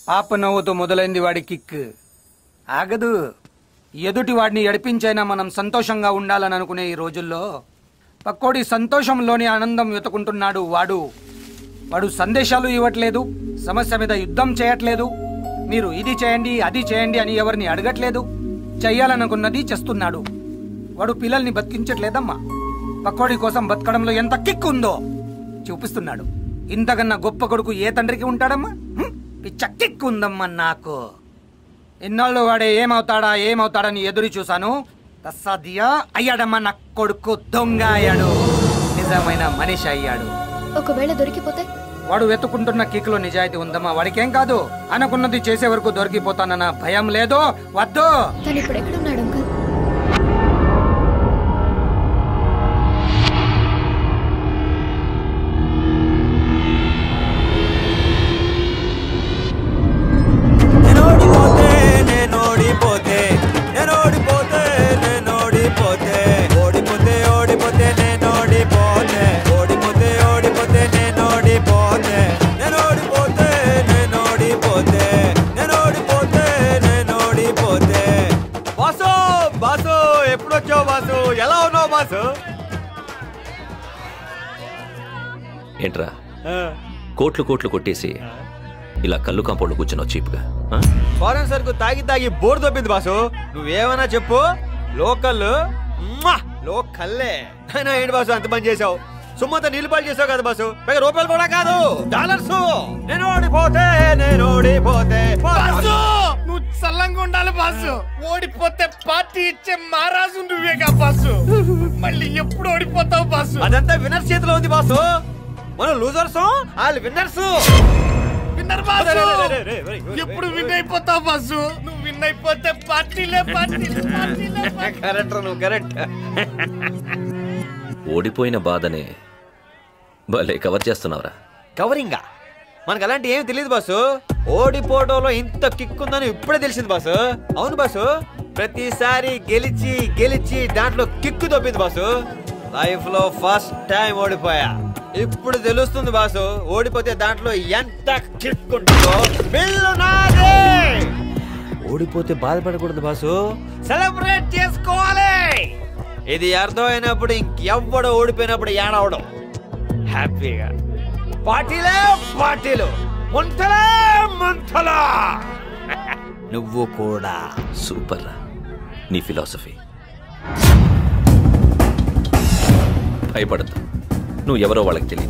పాప నవ్వుతో మొదలైంది వాడి కిక్ ఆగదు ఎదుటి వాడిని ఎడిపించైనా మనం సంతోషంగా ఉండాలని అనుకునే ఈ రోజుల్లో పక్కోడి సంతోషంలోని ఆనందం వెతుకుంటున్నాడు వాడు వాడు సందేశాలు ఇవ్వట్లేదు సమస్య మీద యుద్ధం చేయట్లేదు మీరు ఇది చేయండి అది చేయండి అని ఎవరిని అడగట్లేదు చెయ్యాలనుకున్నది చేస్తున్నాడు వాడు పిల్లల్ని బతికించట్లేదమ్మా పక్కోడి కోసం బతకడంలో ఎంత కిక్ ఉందో చూపిస్తున్నాడు ఇంతకన్నా గొప్ప కొడుకు ఏ తండ్రికి ఉంటాడమ్మా హ్మ్? పిచ్చ కిక్ ఉందమ్మా నాకు ఇన్నాళ్ళు వాడే ఏమవుతాడా ఏమవుతాడని ఎదురు చూశాను తస్సాదియా అయ్యాడమ్మా నా కొడుకు దొంగ అయ్యాడు నిజమైన మనిషి అయ్యాడు ఒకవేళ దొరికిపోతే వాడు వెతుకుంటున్న కిక్లో నిజాయితీ ఉందమ్మా వాడికేం కాదు అనుకున్నది చేసే వరకు దొరికిపోతానన్న భయం లేదు వద్దు తను ఇప్పుడు ఎక్కడున్నాడు అంకుల్ నేను ఓడిపోతే నేను ఓడిపోతే నేను ఓడిపోతే నేను ఓడిపోతే ఓడిపోతే ఓడిపోతే నేను ఓడిపోతే ఓడిపోతే ఓడిపోతే నేను ఓడిపోతే నేను ఓడిపోతే నేను ఓడిపోతే నేను ఓడిపోతే నేను ఓడిపోతే బాసు బాసు ఎప్పుడు వచ్చావు బాసు ఎలా ఉన్నావు బాసు ఏంట్రా కోట్లు కోట్లు కొట్టేసి ఇలా కళ్ళు కాంపౌండ్ కూర్చున్నావు చీప్గా ఆ? ఫారెన్ సరుకు తాగి తాగి బోర్డు తప్పింది బాసు నువ్వేమైనా చెప్పు లోకల్ మ్మా! లోకల్లే అయినా ఏంటి బాసు అంత పని చేసావు సుమ్మంతా నీళ్ళు పాలు చేసావు కదా బాసు పైగా రూపాయలు కూడా కాదు డాలర్స్ నేను ఓడిపోతే నేను ఓడిపోతే బాసు! నువ్వు చల్లంగా ఉండాలి బాసు ఓడిపోతే పార్టీ ఇచ్చే మహారాజు నువ్వేగా బాసు మళ్ళీ ఎప్పుడు ఓడిపోతావు బాసు అదంతా విన్నర్స్ చేతిలో ఉంది బాసు మనం లూజర్స్ వాళ్ళు విన్నర్స్ విన్నర్ బాసు ఎప్పుడు విన్ అయిపోతావు బాసు నువ్వు విన్ అయిపోతే పార్టీలే పార్టీలే పార్టీలే పార్టీలే. కరెక్ట్ నువ్వు కరెక్ట్ ఓడిపోయిన బాధనే భలే కవర్ చేస్తున్నావురా కవరింగా మనకు అలాంటి ఏం తెలియదు బాసు ఓడిపోవడంలో ఇంత కిక్ ఉందని ఇప్పుడే తెలిసింది బాసు అవును బాసు ప్రతిసారి గెలిచి గెలిచి దాంట్లో కిక్ తప్పింది బాసు లైఫ్ లో ఫస్ట్ టైం ఓడిపోయా ఇప్పుడు తెలుస్తుంది బాసు ఓడిపోతే దాంట్లో ఎంత కిక్ ఉంటుందో బిల్లు నాదే ఓడిపోతే బాధపడకూడదు బాసు సెలబ్రేట్ చేసుకోవాలి ఇది అర్థమైనప్పుడు ఇంకెవ్వడు ఓడిపోయినప్పుడు ఏడవడం హ్యాపీగా పార్టీలే పార్టీలు ముంతలే ముంతలా నువ్వు కూడా సూపర్ రా నీ ఫిలాసఫీ భయపడద్దు నువ్వు ఎవరో వాళ్ళకి తెలీదు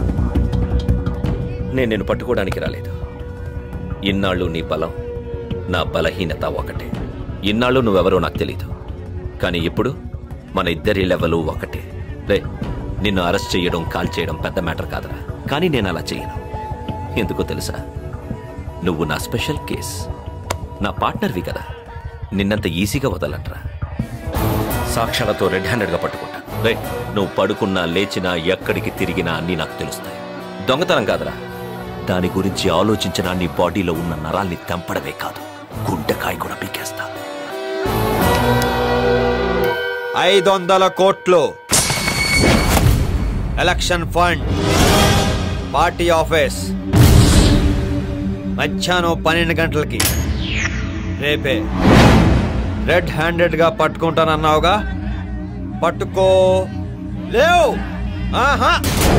నేను నిన్ను పట్టుకోవడానికి రాలేదు ఇన్నాళ్ళు నీ బలం నా బలహీనత ఒకటే ఇన్నాళ్ళు నువ్వెవరో నాకు తెలీదు కానీ ఇప్పుడు మన ఇద్దరి లెవెలు ఒకటే రే నిన్ను అరెస్ట్ చేయడం కాల్ చేయడం పెద్ద మ్యాటర్ కాదురా కానీ నేను అలా చేయను ఎందుకో తెలుసా నువ్వు నా స్పెషల్ కేస్ నా పార్ట్నర్వి కదా నిన్నంత ఈజీగా వదలట్రా సాక్ష్యాలతో రెడ్ హ్యాండెడ్గా పట్టుకుంటా రే నువ్వు పడుకున్నా లేచినా ఎక్కడికి తిరిగినా అన్నీ నాకు తెలుస్తాయి దొంగతనం కాదురా దాని గురించి ఆలోచించిన నీ బాడీలో ఉన్న నరాల్ని తెంపడమే కాదు గుండెకాయ కూడా పీకేస్తా ఐదు వందల కోట్లు ఎలక్షన్ ఫండ్ పార్టీ ఆఫీస్ మధ్యాహ్నం పన్నెండు గంటలకి రేపే రెడ్ హ్యాండెడ్ గా పట్టుకుంటానన్నావుగా పట్టుకో లేవు ఆహా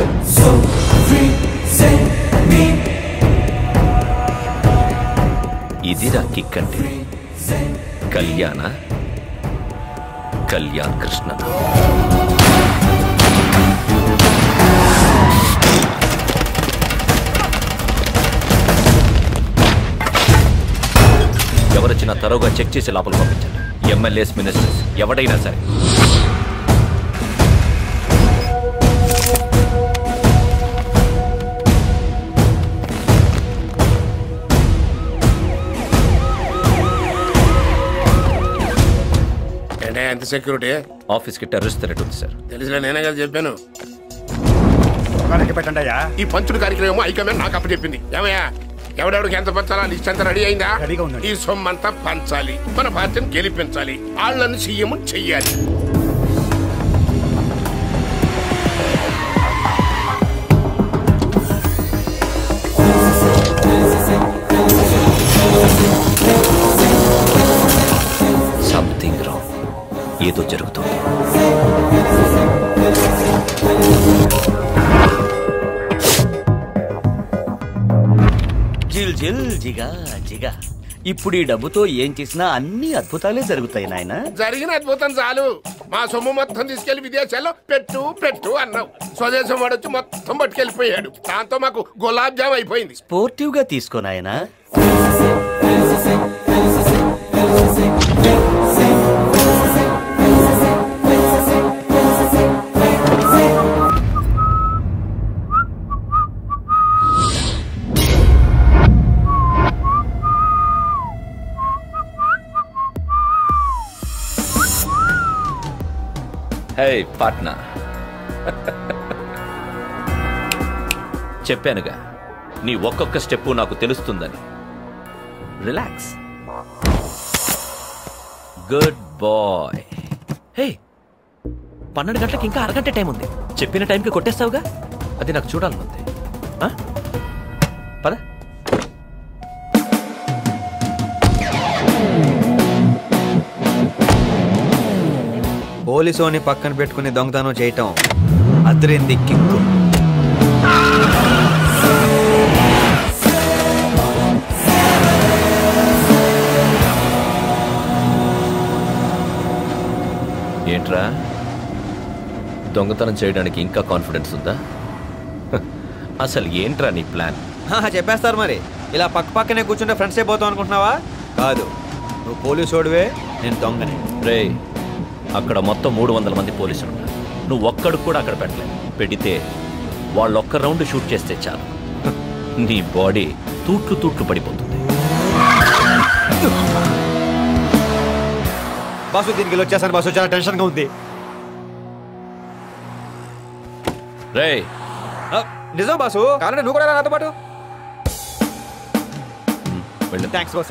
ఇదిరా కిక్ అంటే కళ్యాణ కళ్యాణ్ కృష్ణ ఎవరొచ్చినా తరువుగా చెక్ చేసి లోపల పంపించండి ఎమ్మెల్యేస్ మినిస్టర్స్ ఎవడైనా సరే ఏంటే ఎంత సెక్యూరిటీ ఆఫీస్కి టెర్రరిస్ట్ థ్రెట్ ఉంది సార్ తెలిసిన నేనే కదా చెప్పాను పెట్టండి అయ్యా ఈ పంచుడు కార్యక్రమం హైకమాండ్ నాకు అప్పచెప్పింది ఏమయ్యా ఎవడెవడికి ఎంత పంచాలా లిస్ట్ అంతా రెడీ అయిందా రెడీగా ఉందండి. ఈ సొమ్మంతా పంచాలి మన పార్టీని గెలిపించాలి వాళ్ళని సీఎం చెయ్యాలి జిల్ జిల్ జిగా జిగా ఇప్పుడు ఈ డబ్బుతో ఏం చేసినా అన్ని అద్భుతాలే జరుగుతాయి నాయన జరిగిన అద్భుతం చాలు మా సొమ్ము మొత్తం తీసుకెళ్లి విదేశాల్లో పెట్టు పెట్టు అన్నావు స్వదేశం వాడొచ్చి మొత్తం పట్టుకెళ్ళిపోయాడు దాంతో మాకు గులాబ్ జామ్ అయిపోయింది స్పోర్టివ్ గా తీసుకో నాయనా హే పాట్నా చెప్పానుగా నీ ఒక్కొక్క స్టెప్పు నాకు తెలుస్తుందని రిలాక్స్ గుడ్ బాయ్ హే పన్నెండు గంటలకు ఇంకా అరగంట టైం ఉంది చెప్పిన టైంకి కొట్టేస్తావుగా అది నాకు చూడాలనుంది ఆ? పద పోలీసోని పక్కన పెట్టుకుని దొంగతనం చేయటం అదిరింది కిక్కు ఏంట్రా దొంగతనం చేయడానికి ఇంకా కాన్ఫిడెన్స్ ఉందా హ, అసలు ఏంట్రా నీ ప్లాన్ హా, చెప్పేస్తారు మరి ఇలా పక్క పక్కనే కూర్చుంటే ఫ్రెండ్స్ అయిపోతాం అనుకుంటున్నావా కాదు నువ్వు పోలీసు ఓడివే నేను దొంగనే రే అక్కడ మొత్తం మూడు వందల మంది పోలీసులు ఉన్నారు నువ్వు ఒక్కడు కూడా అక్కడ పెట్టలేదు పెడితే వాళ్ళు ఒక్క రౌండ్ షూట్ చేస్తే చాలు హ, నీ బాడీ తూట్లు తూట్లు పడిపోతుంది బాసు దీనికి వెళ్ళి వచ్చేసాను బాసు చాలా టెన్షన్గా ఉంది రే ఆ, నిజం బాసు కావాలంటే నువ్వు కూడా రా నాతో పాటు వెళ్ళు థ్యాంక్స్ బాసు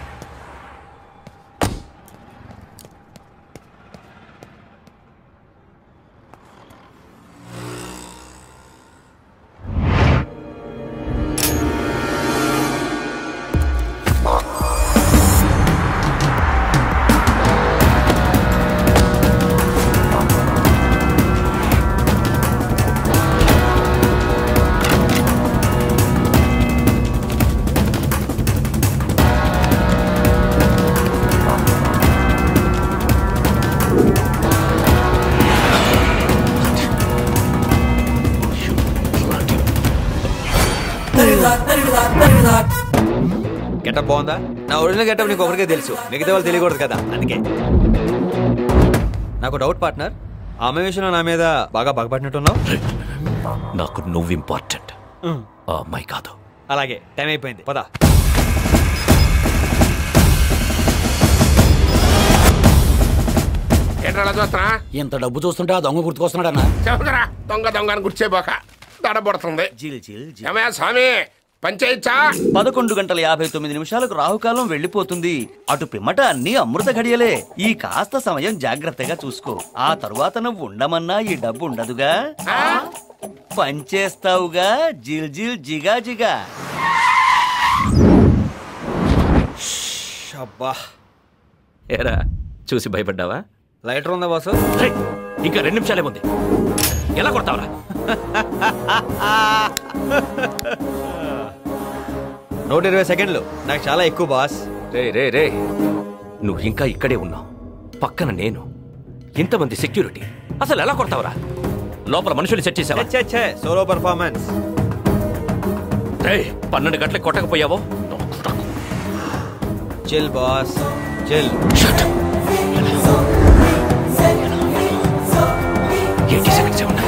గెటప్ బాగుందా నా ఒరిజినల్ గెటప్ నీకు ఒకరికే తెలుసు మిగతా వాళ్ళు తెలియకూడదు కదా అందుకే నాకు డౌట్ పార్ట్నర్ ఆ అమ్మాయి విషయంలో నా మీద బాగా బాగుపడినట్టున్నావు నాకు నువ్వు ఇంపార్టెంట్ ఆ అమ్మాయి కాదు అలాగే టైం అయిపోయింది పద ఏంట్రా చూస్తున్నా ఇంత డబ్బు చూస్తుంటే ఆ దొంగ గుర్తుకొస్తున్నాడన్నా చెబుతారా దొంగ దొంగ అని గుర్చేపోక దడబడుతుంది జిల్ జిల్ జిల్ ఏమయ్యా స్వామి పంచాయచ్చా పదకొండు గంటల యాభై తొమ్మిది నిమిషాలకు రాహుకాలం వెళ్ళిపోతుంది అటు పిమ్మట అన్ని అమృత ఘడియలే ఈ కాస్త సమయం జాగ్రత్తగా చూసుకో ఆ తరువాత నువ్వు ఉండమన్నా ఈ డబ్బు ఉండదుగా పనిచేస్తావుగా జిల్ జిల్ జిగా జిగా అబ్బా ఏరా చూసి భయపడ్డావా లైటర్ ఉందా బాసు రేయ్, ఇంకా రెండు నిమిషాలే ఉంది ఎలా కొడతావరా నూట ఇరవై సెకండ్లు నాకు చాలా ఎక్కువ బాస్ రే రే రే నువ్వు ఇంకా ఇక్కడే ఉన్నావు పక్కన నేను ఇంతమంది సెక్యూరిటీ అసలు ఎలా కొడతావరా లోపల మనుషులు సెట్ చేసావా సోలో పర్ఫార్మెన్స్ రే పన్నెండు గంటలకు కొట్టకపోయావో chill boss chill eighty seconds ఉన్నాయి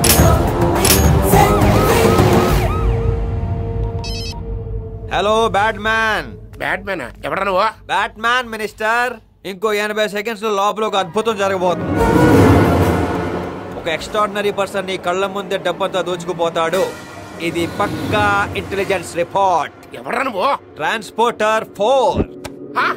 hello batman batman ఎవడా నువ్వు బ్యాట్ మ్యాన్ మినిస్టర్ ఇంకో ఎనభై సెకండ్స్ లో లోపల ఒక అద్భుతం జరగబోతుంది ఒక ఎక్స్ట్రాడినరీ పర్సన్ నీ కళ్ళ ముందే డబ్బంతా దోచుకుపోతాడు ఇది పక్కా ఇంటెలిజెన్స్ రిపోర్ట్ ఎవడా నువ్వు ట్రాన్స్పోర్టర్ ఫోర్ ఆ?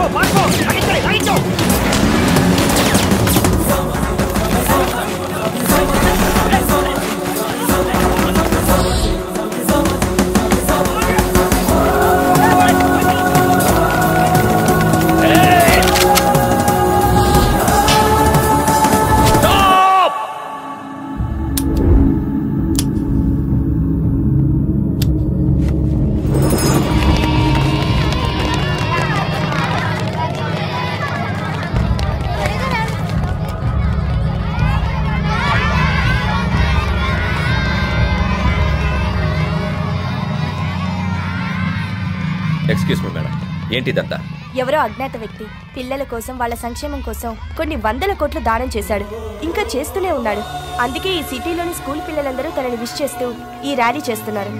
ఎక్స్క్యూజ్ మీ మేడం ఏంటిదంతా ఎవరో అజ్ఞాత వ్యక్తి పిల్లల కోసం వాళ్ళ సంక్షేమం కోసం కొన్ని వందల కోట్లు దానం చేశాడు ఇంకా చేస్తూనే ఉన్నాడు అందుకే ఈ సిటీలోని స్కూల్ పిల్లలందరూ తనని విష్ చేస్తూ ఈ ర్యాలీ చేస్తున్నారు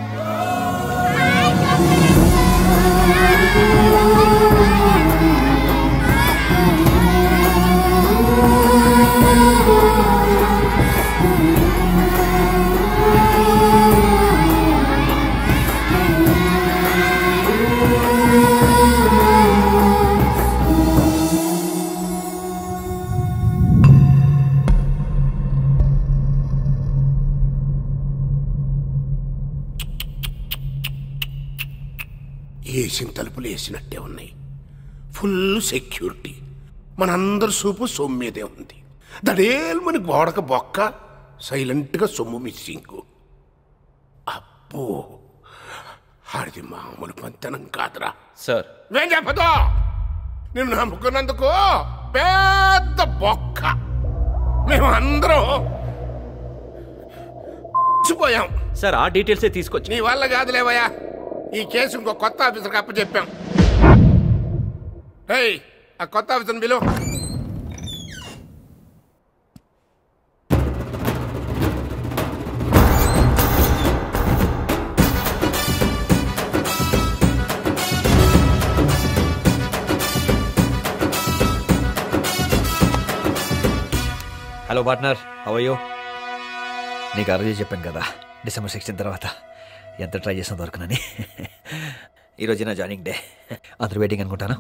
వేసిన తలుపులు వేసినట్టే ఉన్నాయి ఫుల్ సెక్యూరిటీ మనందరి సూపు సొమ్ము మీదే ఉంది దడేల్మని గోడక బొక్క సైలెంట్గా సొమ్ము మిస్సింగ్ అబ్బో ఆడిది మామూలు పంతనం కాదురా సార్ ఏం చెప్పదు నిన్ను నమ్ముకున్నందుకు పెద్ద బొక్క మేము అందరం పోయాం సార్ ఆ డీటెయిల్సే తీసుకొచ్చి నీ వల్ల కాదులేవయ్యా ఈ కేసు ఇంకో కొత్త ఆఫీసర్కి అప్పచెప్పాం రేయ్ ఆ కొత్త ఆఫీసర్ని పిలువు హలో పార్ట్నర్ అవయ్యో నీకు ఆ రోజే చెప్పాను కదా డిసెంబర్ సిక్స్టీన్ తర్వాత ఎంత ట్రై చేసిన దొరకనని ఈరోజు నా జాయినింగ్ డే అందరూ వెయిటింగ్ అనుకుంటాను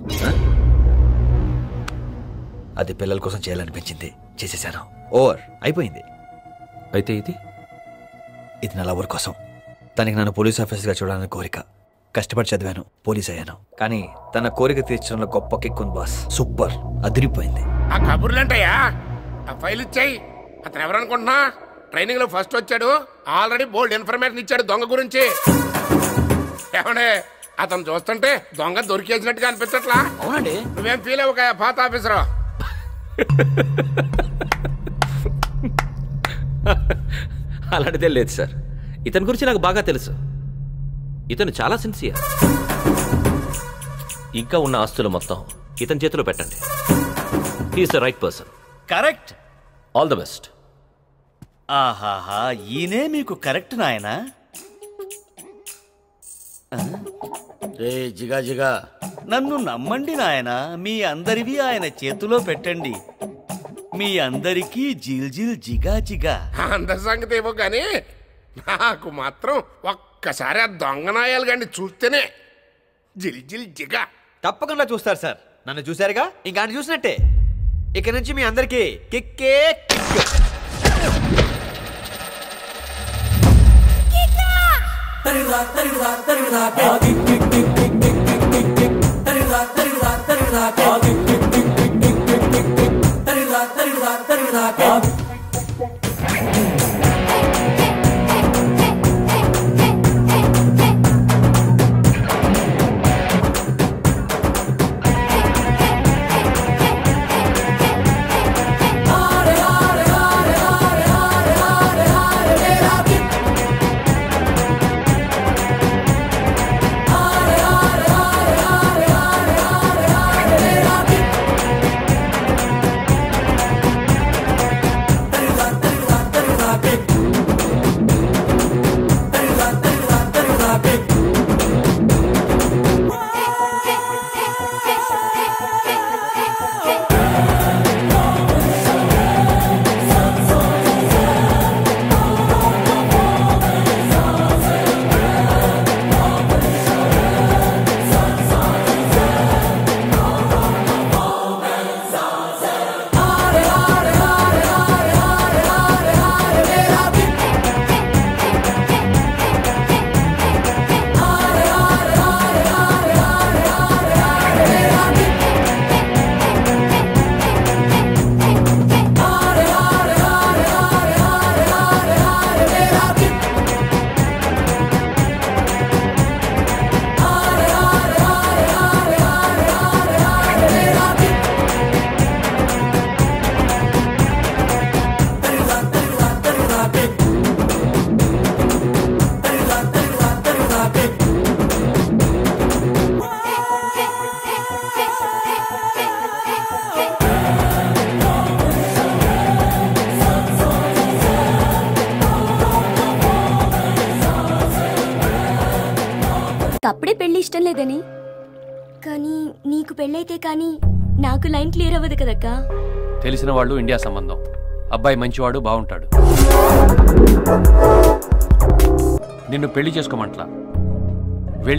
అది పిల్లల కోసం చేయాలనిపించింది చేసేసాను ఓవర్ అయిపోయింది అయితే ఇది ఇది నా లవర్ కోసం తనకి నన్ను పోలీస్ ఆఫీసర్గా చూడాలని కోరిక కష్టపడి చదివాను పోలీస్ అయ్యాను కానీ తన కోరిక తీర్చడంలో గొప్ప కిక్కుంది బాస్ సూపర్ అదిరిపోయింది ఆ కబుర్లేంటయ్యా ఆ ఫైల్ ఇచ్చాయి అతను ఎవరనుకుంటున్నా ట్రైనింగ్ లో ఫస్ట్ వచ్చాడు ఆల్రెడీ బోల్డ్ ఇన్ఫర్మేషన్ ఇచ్చాడు దొంగ గురించి ఏమండే అతను చూస్తుంటే దొంగ దొరికేసినట్టుగా అనిపించట్లా అవునండి నువ్వేం ఫీల్ అవ్వక పాత ఆఫీసరు అలాంటిదే లేదు సార్ ఇతని గురించి నాకు బాగా తెలుసు ఇతను చాలా సిన్సియర్ ఇంకా ఉన్న ఆస్తులు మొత్తం ఇతని చేతిలో పెట్టండి he's the right person correct all the best ఆహాహా ఈయనే మీకు కరెక్ట్ నాయనా రే జిగా జిగా నన్ను నమ్మండి నాయనా మీ అందరివి ఆయన చేతిలో పెట్టండి మీ అందరికీ జిల్ జిల్ జిగా జిగా అందరి సంగతి ఏమో కానీ నాకు మాత్రం ఒక్కసారి ఆ దొంగ నాయాలు గాని చూస్తేనే జిల్ జిల్ జిగా తప్పకుండా చూస్తారు సార్ నన్ను చూశారుగా ఇంకా ఆయన చూసినట్టే ఇక నుంచి మీ అందరికీ కిక్కే కిక్ ఆ నాకు అప్పుడే పెళ్లి ఇష్టం లేదని కానీ నీకు పెళ్ళైతే కానీ నాకు లైన్ క్లియర్ అవ్వదు కదక్కా తెలిసిన వాళ్ళు ఇండియా సంబంధం అబ్బాయి మంచివాడు బాగుంటాడు నిన్ను పెళ్లి చేసుకోమంట్లా